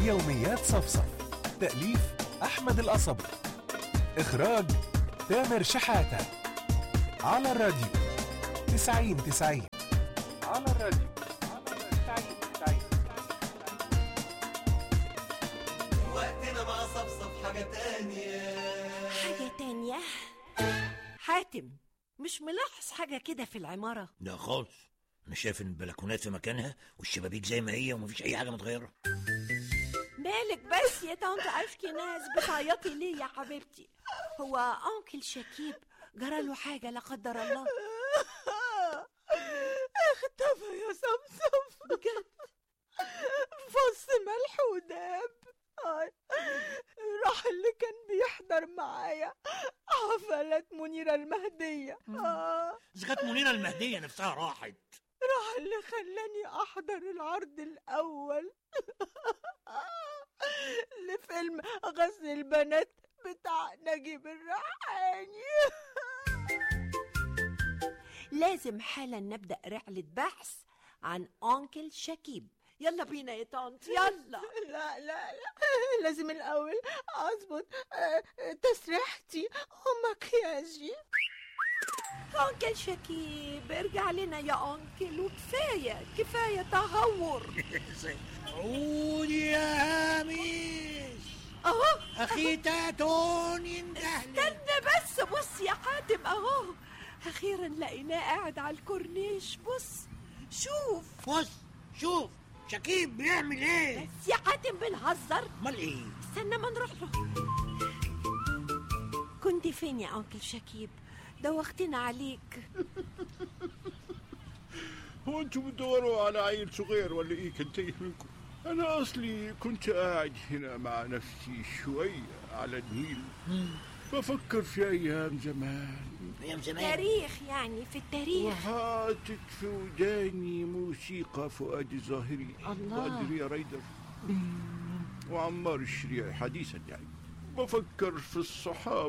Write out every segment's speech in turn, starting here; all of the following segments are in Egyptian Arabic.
يوميات صفصف تأليف أحمد القصبي إخراج تامر شحاتة على الراديو تسعين تسعين على الراديو تسعين تسعين وقتنا مع صفصف حاجة تانية حاجة تانية حاتم مش ملاحظ حاجة كده في العمارة لا خالص انا شايف ان البلكونات في مكانها والشبابيك زي ما هي ومفيش اي حاجه متغيره مالك بس يا طنط اشكي ناس بتعيطي ليه يا حبيبتي هو انكل شكيب جراله حاجة لا قدر الله اختفى يا صمصم بجد فص ملح وداب آه. راح اللي كان بيحضر معايا حفلات منيرة المهدية آه. اذا كانت منيره المهديه نفسها راحت راح اللي خلاني أحضر العرض الأول لفيلم غزل البنات بتاع نجيب الريحاني لازم حالا نبدأ رحلة بحث عن انكل شكيب يلا بينا يا طنط يلا لا لا لا لازم الأول أظبط آه، تسريحتي ومكياجي انكل شكيب ارجع لنا يا انكل وكفاية كفاية تهور عودي يا هامش اهو اخي تاتون يندهلي استنى بس بص يا حاتم اهو اخيرا لقيناه قاعد على الكورنيش بص شوف بص شوف شكيب بيعمل ايه بس يا حاتم بنهزر امال ايه استنى ما نروح له كنت فين يا انكل شكيب دوختنا عليك هو انتم بتدوروا على عيل صغير ولا ايه كنت تايه منكم انا اصلي كنت قاعد هنا مع نفسي شوية على النيل بفكر في ايام زمان ايام زمان تاريخ يعني في التاريخ وحاطط في وداني موسيقى فؤاد الظاهري الله. وأدريا ريدر وعمار الشريعي حديثا يعني بفكر في الصحاب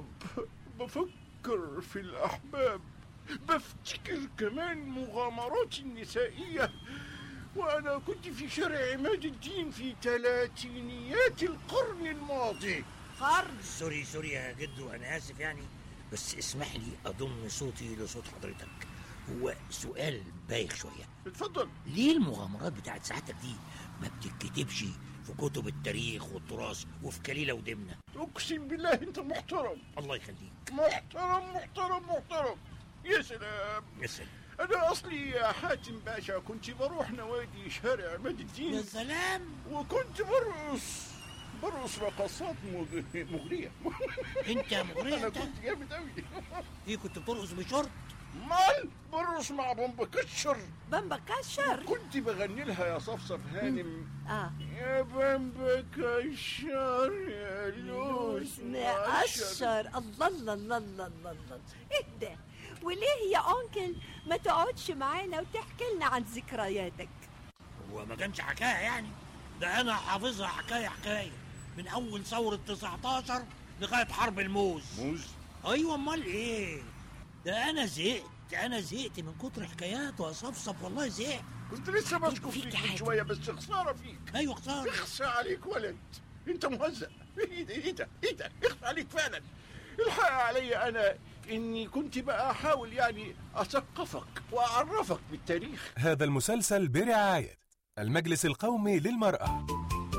بفكر في الأحباب بفتكر كمان مغامراتي النسائية وأنا كنت في شارع عماد الدين في ثلاثينيات القرن الماضي قرن سوري سوري يا جدو انا اسف يعني بس اسمح لي اضم صوتي لصوت حضرتك هو سؤال بايخ شويه اتفضل ليه المغامرات بتاعت سعادتك دي ما بتتكتبش في كتب التاريخ والتراث وفي كليله ودمنه أقسم بالله أنت محترم الله يخليك محترم محترم محترم يا سلام يا سلام أنا أصلي يا حاتم باشا كنت بروح نوادي شارع عماد يا الدين سلام وكنت برقص برقص رقصات مغ- مغرية انت مغري أنا انت كنت جامد أوي ايه كنت بترقص بشورت مال برقص مع بومبا كشر بامبا كشر كنت بغني لها يا صفصف هانم اه يا بومبا كشر يا لوز نقشر الله الله الله الله الله الله ايه ده وليه يا انكل ما تقعدش معانا وتحكي لنا عن ذكرياتك هو ما كانش حكايه يعني ده انا حافظها حكايه حكايه من اول ثوره 19 لغايه حرب الموز موز ايوه امال ايه ده انا زهقت انا زهقت من كتر حكايات واصفصف والله زهقت كنت لسه بشكر فيك فيك يا من حاتم. شوية بس خسارة فيك ايوه خساره اخسى عليك ولد انت مهزأ ايه ده ايه ده ايه ده اخفى عليك فعلا الحق علي انا اني كنت بقى احاول يعني اثقفك واعرفك بالتاريخ هذا المسلسل برعاية المجلس القومي للمرأة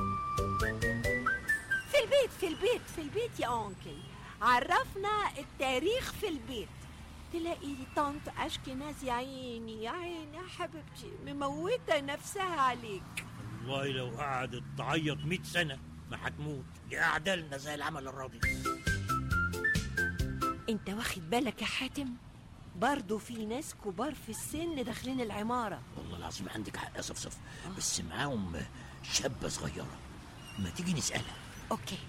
في البيت في البيت في البيت يا انكل عرفنا التاريخ في البيت تلاقي طنط اشكناز يا عيني يا عيني يا حبيبتي مموتة نفسها عليك والله لو قعدت تعيط 100 سنه ما هتموت دي قاعده لنا زي العمل الراضي انت واخد بالك يا حاتم برضه في ناس كبار في السن داخلين العمارة والله العظيم عندك حق يا صفصف بس معاهم شابه صغيره ما تيجي نسالها اوكي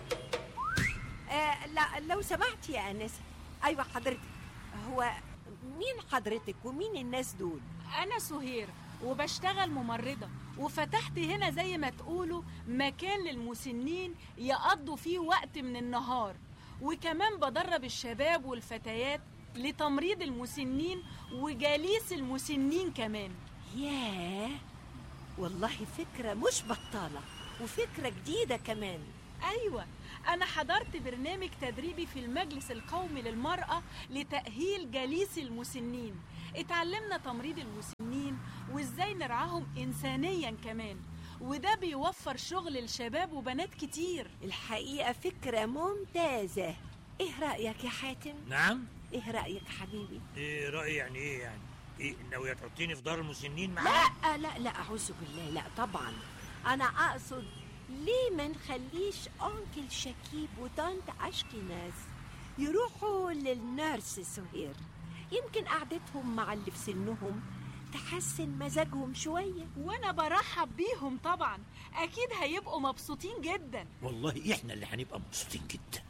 آه لا لو سمحت يا انسه ايوه حضرتك هو مين حضرتك ومين الناس دول أنا سهير وبشتغل ممرضة وفتحت هنا زي ما تقولوا مكان للمسنين يقضوا فيه وقت من النهار وكمان بدرب الشباب والفتيات لتمريض المسنين وجليس المسنين كمان ياه والله فكرة مش بطالة وفكرة جديدة كمان أيوة أنا حضرت برنامج تدريبي في المجلس القومي للمرأة لتأهيل جليسي المسنين اتعلمنا تمريض المسنين وإزاي نرعاهم إنسانيا كمان وده بيوفر شغل لشباب وبنات كتير الحقيقة فكرة ممتازة ايه رأيك يا حاتم؟ نعم ايه رأيك حبيبي؟ ايه رأيي يعني ايه يعني ايه ناوية تحطيني في دار المسنين معاك لا لا لا أعوذ بالله لا طبعا أنا أقصد ليه ما نخليش أنكل شكيب وطنط أشكناز يروحوا للنيرس سهير يمكن قعدتهم مع اللي في سنهم تحسن مزاجهم شوية وأنا برحب بيهم طبعا أكيد هيبقوا مبسوطين جدا والله احنا اللي هنبقى مبسوطين جدا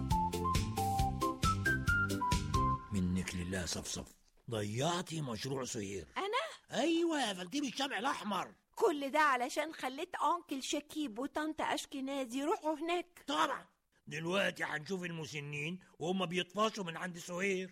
منك لله صفصف ضيعتي مشروع سهير أنا ايوه قفلتيه بالشمع الاحمر كل ده علشان خليت أنكل شكيب وطنط أشكناز يروحوا هناك طبعا دلوقتي هنشوف المسنين وهم بيطفشوا من عند سهير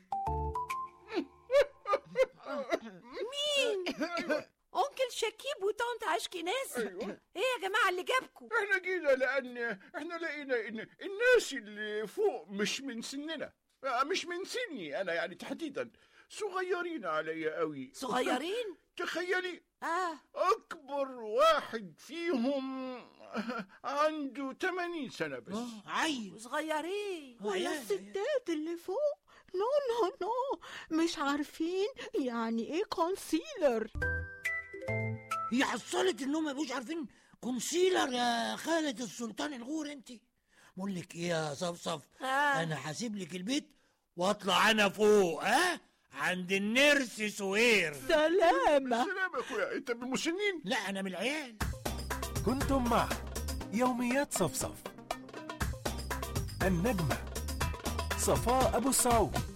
أنكل شكيب وطنط أشكناز أيوة. إيه يا جماعة اللي جابكم احنا جينا لان احنا لقينا ان الناس اللي فوق مش من سننا آه، مش من سني انا يعني تحديدا صغيرين عليا قوي صغيرين تخيلي آه اكبر واحد فيهم عنده 80 سنه بس اه عيل صغيرين آه، ولا عيال، الستات اللي فوق نو نو نو مش عارفين يعني ايه كونسيلر هي حصلت انهم ما يبقوش عارفين كونسيلر يا خالة السلطان الغور انت بقول لك ايه يا صفصف آه. انا هسيب لك البيت واطلع انا فوق ها عند النرس سهير سلامة سلام يا اخويا انت بالمسنين لا انا من العيال كنتم مع يوميات صفصف النجمة صفاء أبو السعود